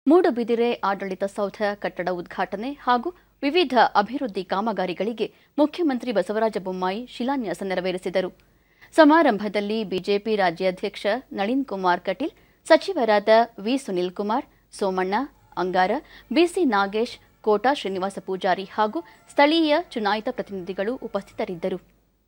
ಮೂಡಬಿದಿರೆ ಆಡಳಿತ ಸೌಧ ಕಟ್ಟಡ ಉದ್ಘಾಟನೆ ಹಾಗೂ ವಿವಿಧ ಅಭಿವೃದ್ಧಿ ಕಾಮಗಾರಿಗಳಿಗೆ ಮುಖ್ಯಮಂತ್ರಿ ಬಸವರಾಜ ಬೊಮ್ಮಾಯಿ ಶಿಲಾನ್ಯಾಸ ನೆರವೇರಿಸಿದರು ಸಮಾರಂಭದಲ್ಲಿ ಬಿಜೆಪಿ ರಾಜ್ಯಾಧ್ಯಕ್ಷ ನಳಿನ್ ಕುಮಾರ್ ಕಟೀಲ್ ಸಚಿವರಾದ ವಿ ಸುನಿಲ್ ಕುಮಾರ್ ಸೋಮಣ್ಣ ಅಂಗಾರ ಬಿಸಿ ನಾಗೇಶ್ ಕೋಟಾ ಶ್ರೀನಿವಾಸ ಪೂಜಾರಿ ಹಾಗೂ ಸ್ಥಳೀಯ ಚುನಾಯಿತ ಪ್ರತಿನಿಧಿಗಳು ಉಪಸ್ಥಿತರಿದ್ದರು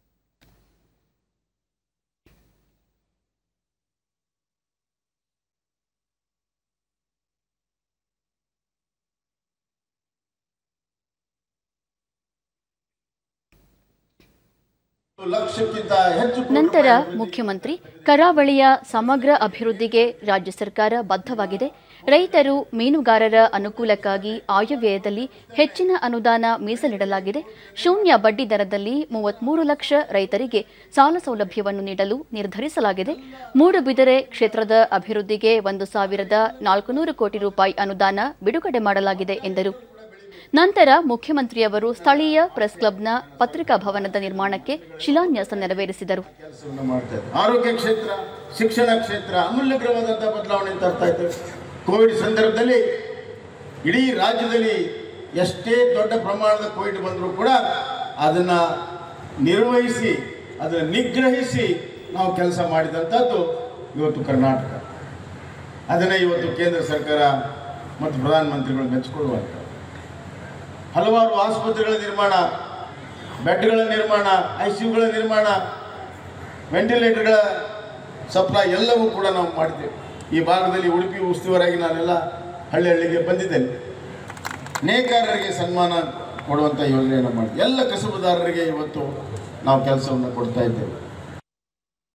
ಲಕ್ಷಕ್ಕಿಂತ ಹೆಚ್ಚು ಕೋಟಿ ನಂತರ ರೂಪಾಯಿ ಮುಖ್ಯಮಂತ್ರಿ ಕರಾವಳಿಯ ಸಮಗ್ರ ಅಭಿವೃದ್ಧಿಗೆ ರಾಜ್ಯ ಸರ್ಕಾರ ಬದ್ಧವಾಗಿದೆ ರೈತರು ಮೀನುಗಾರರ ಅನುಕೂಲಕ್ಕಾಗಿ ಆಯವ್ಯಯದಲ್ಲಿ ಹೆಚ್ಚಿನ ಅನುದಾನ ಮೀಸಲಿಡಲಾಗಿದೆ ಶೂನ್ಯ ಬಡ್ಡಿ ದರದಲ್ಲಿ ಮೂವತ್ಮೂರು ಲಕ್ಷ ರೈತರಿಗೆ ಸಾಲ ಸೌಲಭ್ಯವನ್ನು ನೀಡಲು ನಿರ್ಧರಿಸಲಾಗಿದೆ ಮೂಡುಬಿದಿರೆ ಕ್ಷೇತ್ರದ ಅಭಿವೃದ್ಧಿಗೆ ಒಂದು ಸಾವಿರದ ನಾಲ್ಕುನೂರು ಕೋಟಿ ರೂಪಾಯಿ ಅನುದಾನ ಬಿಡುಗಡೆ ಮಾಡಲಾಗಿದೆ ಎಂದರು ನಂತರ ಮುಖ್ಯಮಂತ್ರಿಯವರು ಸ್ಥಳೀಯ ಪ್ರೆಸ್ ಕ್ಲಬ್ನ ಪತ್ರಿಕಾ ಭವನದ ನಿರ್ಮಾಣಕ್ಕೆ ಶಿಲಾನ್ಯಾಸ ನೆರವೇರಿಸಿದರು ಕೆಲಸವನ್ನು ಮಾಡ್ತಾ ಇದ್ದಾರೆ ಆರೋಗ್ಯ ಕ್ಷೇತ್ರ ಶಿಕ್ಷಣ ಕ್ಷೇತ್ರ ಅಮೂಲ್ಯಕರವಾದಂತಹ ಬದಲಾವಣೆ ತರ್ತಾ ಇದ್ದೇವೆ ಕೋವಿಡ್ ಸಂದರ್ಭದಲ್ಲಿ ಇಡೀ ರಾಜ್ಯದಲ್ಲಿ ಎಷ್ಟೇ ದೊಡ್ಡ ಪ್ರಮಾಣದ ಕೋವಿಡ್ ಬಂದರೂ ಕೂಡ ಅದನ್ನ ನಿರ್ವಹಿಸಿ ಅದನ್ನು ನಿಗ್ರಹಿಸಿ ನಾವು ಕೆಲಸ ಮಾಡಿದಂಥದ್ದು ಇವತ್ತು ಕರ್ನಾಟಕ ಅದನ್ನೇ ಇವತ್ತು ಕೇಂದ್ರ ಸರ್ಕಾರ ಮತ್ತು ಪ್ರಧಾನಮಂತ್ರಿಗಳು ಮೆಚ್ಚಿಕೊಳ್ಳುವಂಥ ಹಲವಾರು ಆಸ್ಪತ್ರೆಗಳ ನಿರ್ಮಾಣ ಬೆಡ್ಗಳ ನಿರ್ಮಾಣ ಐ ಸಿ ಯುಗಳ ನಿರ್ಮಾಣ ವೆಂಟಿಲೇಟರ್ಗಳ ಸಪ್ಲೈ ಎಲ್ಲವೂ ಕೂಡ ನಾವು ಮಾಡಿದ್ದೇವೆ ಈ ಭಾಗದಲ್ಲಿ ಉಡುಪಿ ಉಸ್ತುವಾರಾಗಿ ನಾನೆಲ್ಲ ಹಳ್ಳಿ ಹಳ್ಳಿಗೆ ಬಂದಿದ್ದೇನೆ ನೇಕಾರರಿಗೆ ಸನ್ಮಾನ ಕೊಡುವಂಥ ಯೋಜನೆಯನ್ನು ಮಾಡಿದ್ವಿ ಎಲ್ಲ ಕಸಬುದಾರರಿಗೆ ಇವತ್ತು ನಾವು ಕೆಲಸವನ್ನು ಕೊಡ್ತಾ ಇದ್ದೇವೆ